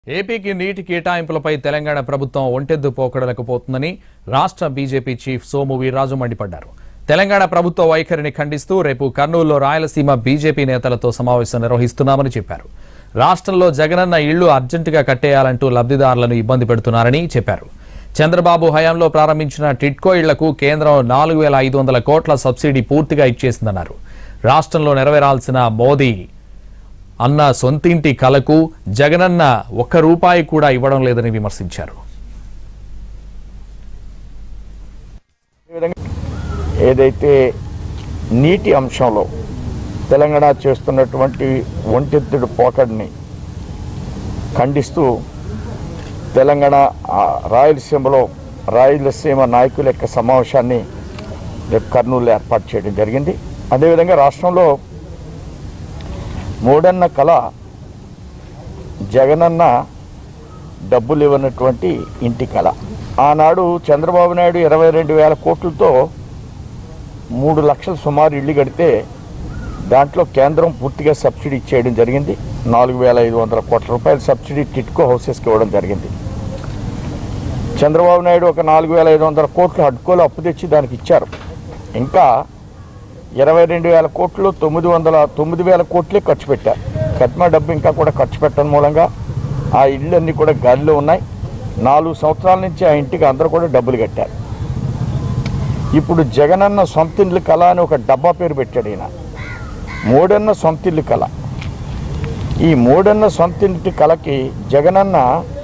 ఏపీకి నీటి కేటాయింపులపై తెలంగాణ ప్రభుత్వం ఒంటెద్దు పోకడలేకపోతుందని రాష్ట్ర బీజేపీ చీఫ్ సోము వీర్రాజు మండిపడ్డారు తెలంగాణ ప్రభుత్వ వైఖరిని ఖండిస్తూ రేపు కర్నూలులో రాయలసీమ బీజేపీ నేతలతో సమావేశం నిర్వహిస్తున్నామని చెప్పారు రాష్ట్రంలో జగనన్న ఇళ్లు అర్జెంటుగా కట్టేయాలంటూ లబ్ధిదారులను ఇబ్బంది పెడుతున్నారని చెప్పారు చంద్రబాబు హయాంలో ప్రారంభించిన టిట్కో ఇళ్లకు కేంద్రం నాలుగు వేల ఐదు వందల కోట్ల సబ్సిడీ పూర్తిగా ఇచ్చేసిందన్నారు రాష్ట్రంలో నెరవేరాల్సిన మోదీ అన్న సొంతింటి కలకు జగనన్న ఒక్క రూపాయి కూడా ఇవ్వడం లేదని విమర్శించారు ఏదైతే నీటి అంశంలో తెలంగాణ చేస్తున్నటువంటి ఒంటెత్తుడు పోకడిని ఖండిస్తూ తెలంగాణ ఆ, రాయలసీమలో రాయలసీమ నాయకుల యొక్క సమావేశాన్ని రేపు కర్నూలులో ఏర్పాటు చేయడం జరిగింది అదేవిధంగా రాష్ట్రంలో మూడన్న కళ జగనన్న డబ్బులు ఇవ్వనటువంటి ఇంటి కళ ఆనాడు చంద్రబాబు నాయుడు ఇరవై రెండు వేల కోట్లతో మూడు లక్షల సుమారు ఇల్లు కడితే దాంట్లో కేంద్రం పూర్తిగా సబ్సిడీ ఇచ్చేయడం జరిగింది నాలుగు వేల ఐదు వందల కోట్ల రూపాయల సబ్సిడీ టిట్కో హౌసెస్కి ఇవ్వడం జరిగింది చంద్రబాబు నాయుడు ఒక నాలుగు వేల ఐదు వందల కోట్లు అడ్కోలు అప్పు తెచ్చి దానికి ఇచ్చారు ఇంకా ఇరవై రెండు వేల కోట్లు తొమ్మిది వందల తొమ్మిది వేల కోట్లే ఖర్చు పెట్టారు కట్మా డబ్బు ఇంకా కూడా ఖర్చు పెట్టడం మూలంగా ఆ ఇళ్ళన్నీ కూడా గాలిలో ఉన్నాయి నాలుగు సంవత్సరాల నుంచి ఆ ఇంటికి అందరూ కూడా డబ్బులు కట్టారు ఇప్పుడు జగనన్న సొంత ఇల్లు కళ అని ఒక డబ్బా పేరు పెట్టాడు ఈయన మూడన్న సొంత ఇల్లు కళ ఈ మూడన్న సొంత ఇంటి కళకి జగనన్న